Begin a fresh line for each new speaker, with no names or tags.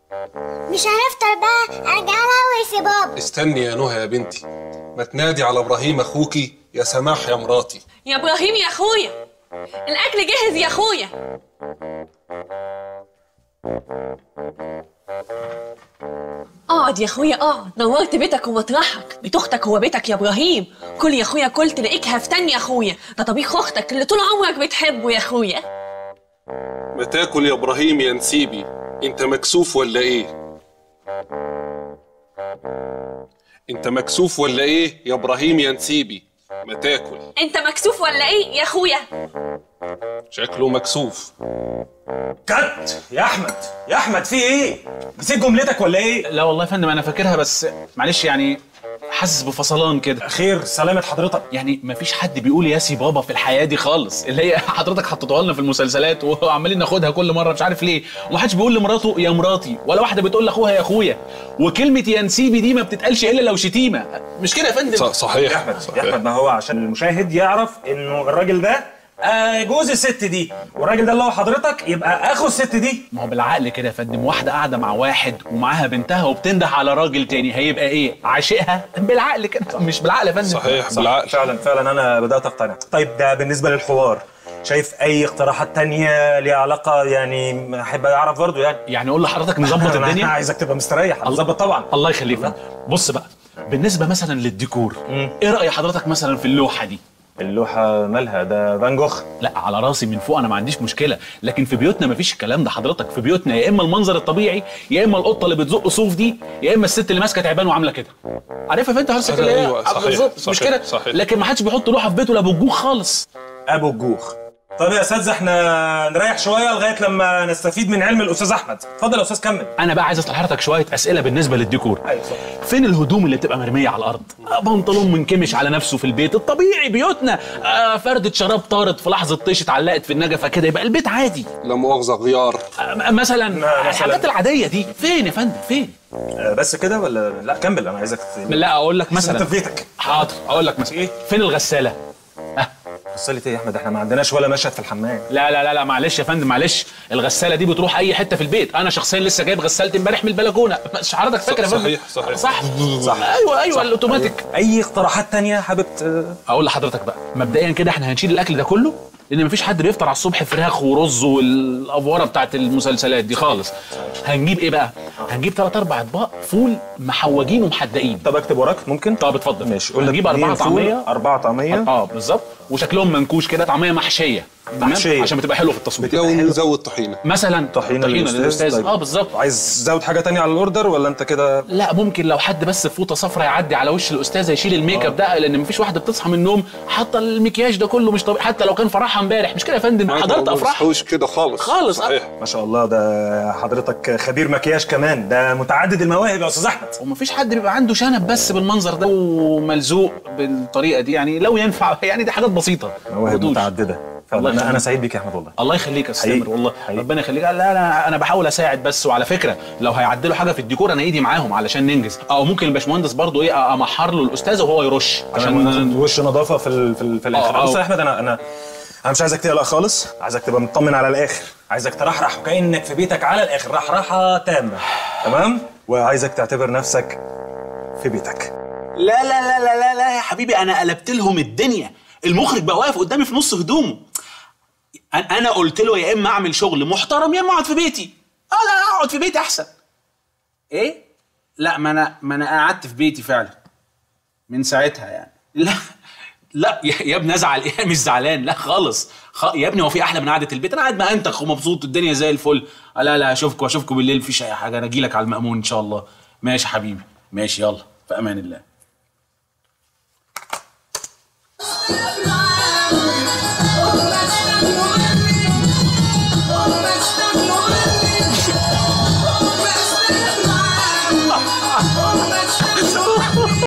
مش هنفطر بقى ارجع لها يا بابا
استني يا نهى يا بنتي ما تنادي على ابراهيم اخوكي يا سماح يا مراتي
يا ابراهيم يا اخويا الاكل جاهز يا اخويا اقعد يا اخويا اقعد نورت بيتك ومطرحك بيت اختك هو بيتك يا ابراهيم كل يا اخويا كل تلاقيك هفتني يا اخويا ده طبيخ اختك اللي طول عمرك بتحبه يا اخويا
ما تاكل يا ابراهيم يا نسيبي انت مكسوف ولا ايه انت مكسوف ولا ايه يا ابراهيم يا نسيبي ما تاكل
انت مكسوف ولا ايه يا اخويا
شكله مكسوف
كت يا احمد يا احمد في ايه نسيت جملتك ولا ايه
لا والله يا فندم انا فاكرها بس معلش يعني حاسس بفصلان كده
خير سلامة حضرتك
يعني مفيش حد بيقول يا سي بابا في الحياه دي خالص اللي هي حضرتك حطيتوها لنا في المسلسلات وعمالين ناخدها كل مره مش عارف ليه ومحدش بيقول لمراته يا مراتي ولا واحده بتقول لاخوها يا اخويا وكلمه يا نسيبي دي ما بتتقالش الا لو شتيمه مش كده يا فندم
ص- صحيح
يا احمد يا
صحيح
احمد ما هو عشان المشاهد يعرف انه الراجل ده آه جوز الست دي والراجل ده اللي هو حضرتك يبقى اخو الست دي
ما هو بالعقل كده يا فندم واحده قاعده مع واحد ومعاها بنتها وبتنده على راجل تاني هيبقى ايه عاشقها بالعقل كده مش بالعقل يا فندم
صحيح
صح،
بالعقل
فعلا فعلا انا بدات اقتنع طيب ده بالنسبه للحوار شايف اي اقتراحات تانية ليها علاقه يعني احب اعرف برضه يعني
يعني اقول لحضرتك نظبط
أنا
الدنيا
عايزك تبقى مستريح نظبط طبعا
الله يخليك فندم. بص بقى بالنسبه مثلا للديكور ايه راي حضرتك مثلا في اللوحه دي
اللوحه مالها ده فان جوخ
لا على راسي من فوق انا ما عنديش مشكله لكن في بيوتنا ما فيش الكلام ده حضرتك في بيوتنا يا اما المنظر الطبيعي يا اما القطه اللي بتزق صوف دي يا اما الست اللي ماسكه تعبان وعامله كده عارفها فانت حضرتك اللي هي
أيوة، صحيح،
بالظبط مش
صحيح،
كده
صحيح.
لكن ما حدش بيحط لوحه في بيته لا بالجوخ خالص
ابو الجوخ طب يا اساتذه احنا نريح شويه لغايه لما نستفيد من علم الاستاذ احمد اتفضل يا استاذ كمل
انا بقى عايز اسال حضرتك شويه اسئله بالنسبه للديكور
ايوه صح
فين الهدوم اللي بتبقى مرميه على الارض آه، بنطلون منكمش على نفسه في البيت الطبيعي بيوتنا آه، فردة شراب طارت في لحظه طيش اتعلقت في النجفه كده يبقى البيت عادي
لا مؤاخذه غيار
آه، م- مثلا
مثلاً.
الحاجات العاديه دي فين يا فندم فين
آه، بس كده ولا لا كمل انا عايزك ت-
لا اقول لك
انت
مثلا
في بيتك
حاضر اقول لك مثلا
إيه؟
فين الغساله
غسالة ايه يا احمد احنا ما عندناش ولا مشهد في الحمام
لا لا لا لا معلش يا فندم معلش الغساله دي بتروح اي حته في البيت انا شخصيا لسه جايب غسالتي امبارح من البلكونه مش حضرتك فاكر يا فندم
صحيح، صحيح.
صح صح ايوه ايوه الاوتوماتيك
اي اقتراحات تانية حابب ت-
اقول لحضرتك بقى مبدئيا كده احنا هنشيل الاكل ده كله لان مفيش حد بيفطر على الصبح فراخ ورز والافوره بتاعت المسلسلات دي خالص هنجيب ايه بقى هنجيب ثلاث اربع اطباق فول محوجين ومحدقين
طب اكتب وراك ممكن
طب اتفضل
ماشي قول لك
هنجيب اربعه
اتنين فول،
طعميه
اربعه طعميه
اه بالظبط وشكلهم منكوش كده طعميه محشيه تمام؟
محشية.
عشان بتبقى حلوه في التصوير
لو نزود طحينه
مثلا
طحينه للاستاذ طيب.
اه بالظبط
عايز تزود حاجه تانية على الاوردر ولا انت كده
لا ممكن لو حد بس فوطه صفرا يعدي على وش الاستاذه يشيل الميك اب ده لان مفيش واحده بتصحى من النوم حاطه المكياج ده كله مش طبيعي حتى لو كان فرحها امبارح مش كده يا فندم حضرت افراح
مش كده خالص
خالص، آه.
صحيح
ما شاء الله ده حضرتك خبير مكياج كمان ده متعدد المواهب يا استاذ احمد
ومفيش حد بيبقى عنده شنب بس بالمنظر ده وملزوق بالطريقه دي يعني لو ينفع يعني دي حاجات بسيطه
مواهب
ردوش.
متعدده
الله
فعلا انا
يخليك.
انا سعيد بيك يا احمد والله
الله يخليك يا استاذ
حقيقي.
تامر والله
حقيقي.
ربنا يخليك لا انا انا بحاول اساعد بس وعلى فكره لو هيعدلوا حاجه في الديكور انا ايدي معاهم علشان ننجز او ممكن الباشمهندس برضو ايه امحر له الاستاذ وهو يرش
عشان
عشان
وش نظافه في ال في, ال في الاخر
آه،
بص
آه.
يا احمد انا انا انا مش عايزك تقلق خالص عايزك تبقى مطمن على الاخر عايزك ترحرح وكانك في بيتك على الاخر رحرحه تامه تمام وعايزك تعتبر نفسك في بيتك
لا لا لا لا لا لا يا حبيبي انا قلبت لهم الدنيا المخرج بقى واقف قدامي في نص هدومه أنا- انا قلت له يا اما اعمل شغل محترم يا اما اقعد في بيتي اه لا اقعد في بيتي احسن ايه لا ما انا ما انا قعدت في بيتي فعلا من ساعتها يعني لا لا يا يا ابني ازعل ايه مش زعلان لا خالص خ... يا ابني هو في احلى من قعده البيت انا قاعد مأنتخ ومبسوط الدنيا زي الفل آه لا لا اشوفكم اشوفكم بالليل مفيش اي حاجه انا اجي لك على المأمون ان شاء الله ماشي يا حبيبي ماشي يلا في امان الله
Oh,